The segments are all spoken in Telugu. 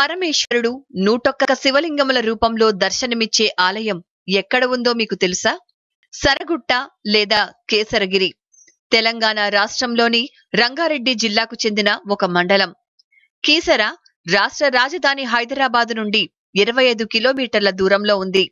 పరమేశ్వరుడు నూటొక్క శివలింగముల రూపంలో దర్శనమిచ్చే ఆలయం ఎక్కడ ఉందో మీకు తెలుసా సరగుట్ట లేదా కేసరగిరి తెలంగాణ రాష్ట్రంలోని రంగారెడ్డి జిల్లాకు చెందిన ఒక మండలం కీసర రాష్ట్ర రాజధాని హైదరాబాదు నుండి ఇరవై ఐదు కిలోమీటర్ల దూరంలో ఉంది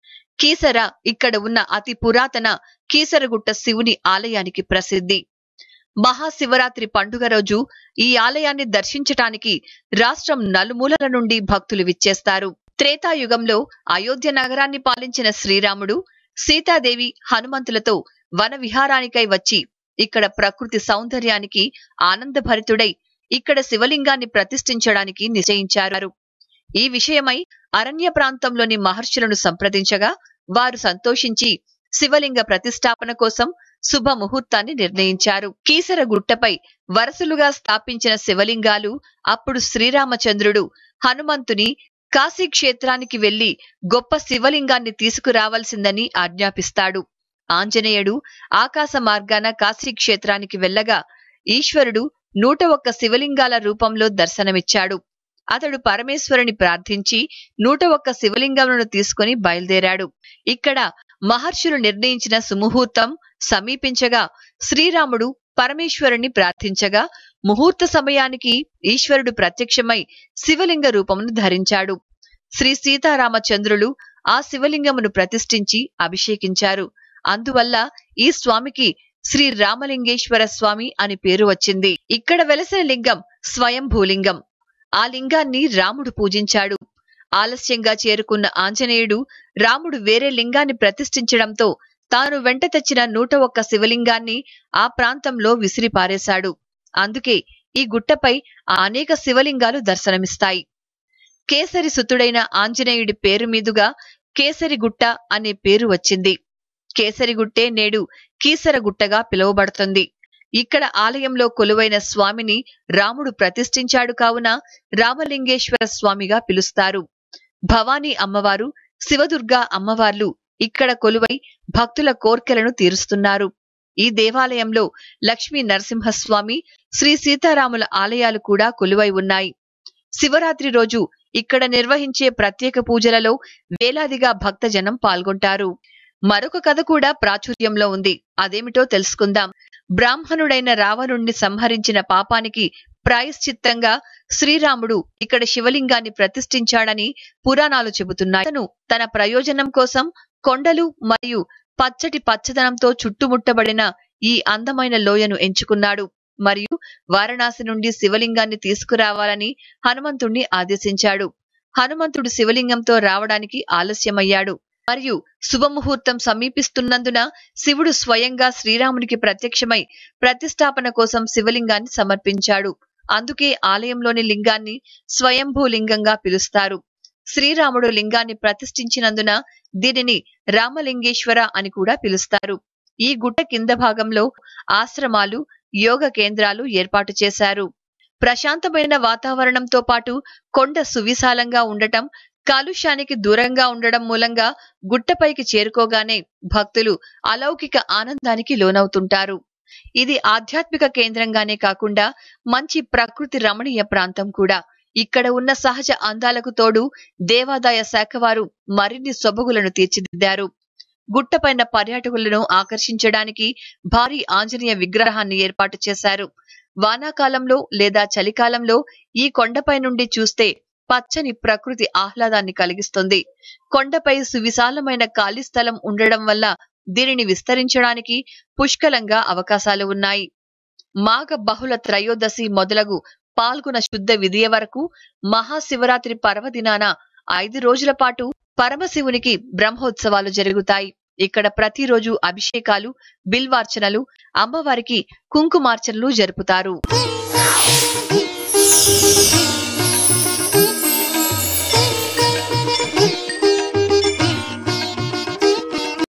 కీసర ఇక్కడ ఉన్న అతి పురాతన కీసరగుట్ట శివుని ఆలయానికి ప్రసిద్ధి మహాశివరాత్రి పండుగ రోజు ఈ ఆలయాన్ని దర్శించటానికి రాష్ట్రం నలుమూలల నుండి భక్తులు విచ్చేస్తారు త్రేతాయుగంలో అయోధ్య నగరాన్ని పాలించిన శ్రీరాముడు సీతాదేవి హనుమంతులతో వన విహారానికై వచ్చి ఇక్కడ ప్రకృతి సౌందర్యానికి ఆనందభరితుడై ఇక్కడ శివలింగాన్ని ప్రతిష్ఠించడానికి నిశ్చయించారు ఈ విషయమై అరణ్య ప్రాంతంలోని మహర్షులను సంప్రదించగా వారు సంతోషించి శివలింగ ప్రతిష్టాపన కోసం శుభ ముహూర్తాన్ని నిర్ణయించారు కీసర గుట్టపై వరుసలుగా స్థాపించిన శివలింగాలు అప్పుడు శ్రీరామచంద్రుడు హనుమంతుని కాశీ క్షేత్రానికి వెళ్లి గొప్ప శివలింగాన్ని తీసుకురావాల్సిందని ఆజ్ఞాపిస్తాడు ఆంజనేయుడు ఆకాశ మార్గాన కాశీ క్షేత్రానికి వెళ్లగా ఈశ్వరుడు నూట ఒక్క శివలింగాల రూపంలో దర్శనమిచ్చాడు అతడు పరమేశ్వరుని ప్రార్థించి నూట ఒక్క శివలింగములను తీసుకుని బయలుదేరాడు ఇక్కడ మహర్షులు నిర్ణయించిన సుముహూర్తం సమీపించగా శ్రీరాముడు పరమేశ్వరుని ప్రార్థించగా ముహూర్త సమయానికి ఈశ్వరుడు ప్రత్యక్షమై శివలింగ రూపమును ధరించాడు శ్రీ సీతారామచంద్రులు ఆ శివలింగమును ప్రతిష్ఠించి అభిషేకించారు అందువల్ల ఈ స్వామికి శ్రీ రామలింగేశ్వర స్వామి అని పేరు వచ్చింది ఇక్కడ వెలసిన లింగం స్వయంభూలింగం ఆ లింగాన్ని రాముడు పూజించాడు ఆలస్యంగా చేరుకున్న ఆంజనేయుడు రాముడు వేరే లింగాన్ని ప్రతిష్ఠించడంతో తాను వెంట తెచ్చిన నూట ఒక్క శివలింగాన్ని ఆ ప్రాంతంలో విసిరిపారేశాడు అందుకే ఈ గుట్టపై అనేక శివలింగాలు దర్శనమిస్తాయి కేసరి సుతుడైన ఆంజనేయుడి పేరు మీదుగా కేసరిగుట్ట అనే పేరు వచ్చింది కేసరిగుట్టే నేడు కీసరగుట్టగా పిలువబడుతుంది ఇక్కడ ఆలయంలో కొలువైన స్వామిని రాముడు ప్రతిష్ఠించాడు కావున రామలింగేశ్వర స్వామిగా పిలుస్తారు భవానీ అమ్మవారు శివదుర్గ అమ్మవార్లు ఇక్కడ కొలువై భక్తుల కోర్కెలను తీరుస్తున్నారు ఈ దేవాలయంలో లక్ష్మీ నరసింహస్వామి శ్రీ సీతారాముల ఆలయాలు కూడా కొలువై ఉన్నాయి శివరాత్రి రోజు ఇక్కడ నిర్వహించే ప్రత్యేక పూజలలో వేలాదిగా భక్తజనం పాల్గొంటారు మరొక కథ కూడా ప్రాచుర్యంలో ఉంది అదేమిటో తెలుసుకుందాం బ్రాహ్మణుడైన రావణుణ్ణి సంహరించిన పాపానికి ప్రాయశ్చిత్తంగా శ్రీరాముడు ఇక్కడ శివలింగాన్ని ప్రతిష్ఠించాడని పురాణాలు చెబుతున్నాయి అతను తన ప్రయోజనం కోసం కొండలు మరియు పచ్చటి పచ్చదనంతో చుట్టుముట్టబడిన ఈ అందమైన లోయను ఎంచుకున్నాడు మరియు వారణాసి నుండి శివలింగాన్ని తీసుకురావాలని హనుమంతుణ్ణి ఆదేశించాడు హనుమంతుడు శివలింగంతో రావడానికి ఆలస్యమయ్యాడు మరియు శుభముహూర్తం సమీపిస్తున్నందున శివుడు స్వయంగా శ్రీరామునికి ప్రత్యక్షమై ప్రతిష్టాపన కోసం శివలింగాన్ని సమర్పించాడు అందుకే ఆలయంలోని లింగాన్ని స్వయంభూ లింగంగా పిలుస్తారు శ్రీరాముడు లింగాన్ని ప్రతిష్ఠించినందున దీనిని రామలింగేశ్వర అని కూడా పిలుస్తారు ఈ గుట్ట కింద భాగంలో ఆశ్రమాలు యోగ కేంద్రాలు ఏర్పాటు చేశారు ప్రశాంతమైన వాతావరణంతో పాటు కొండ సువిశాలంగా ఉండటం కాలుష్యానికి దూరంగా ఉండడం మూలంగా గుట్టపైకి చేరుకోగానే భక్తులు అలౌకిక ఆనందానికి లోనవుతుంటారు ఇది ఆధ్యాత్మిక కేంద్రంగానే కాకుండా మంచి ప్రకృతి రమణీయ ప్రాంతం కూడా ఇక్కడ ఉన్న సహజ అందాలకు తోడు దేవాదాయ శాఖ వారు మరిన్ని సొబగులను తీర్చిదిద్దారు గుట్టపైన పర్యాటకులను ఆకర్షించడానికి భారీ ఆంజనేయ విగ్రహాన్ని ఏర్పాటు చేశారు వానాకాలంలో లేదా చలికాలంలో ఈ కొండపై నుండి చూస్తే పచ్చని ప్రకృతి ఆహ్లాదాన్ని కలిగిస్తుంది కొండపై సువిశాలమైన ఖాళీ స్థలం ఉండడం వల్ల దీనిని విస్తరించడానికి పుష్కలంగా అవకాశాలు ఉన్నాయి మాఘ బహుళ త్రయోదశి మొదలగు పాల్గొన శుద్ధ విధియ వరకు మహాశివరాత్రి పర్వదినాన ఐదు రోజుల పాటు పరమశివునికి బ్రహ్మోత్సవాలు జరుగుతాయి ఇక్కడ ప్రతిరోజు అభిషేకాలు బిల్వార్చనలు అమ్మవారికి కుంకుమార్చనలు జరుపుతారు Thank you.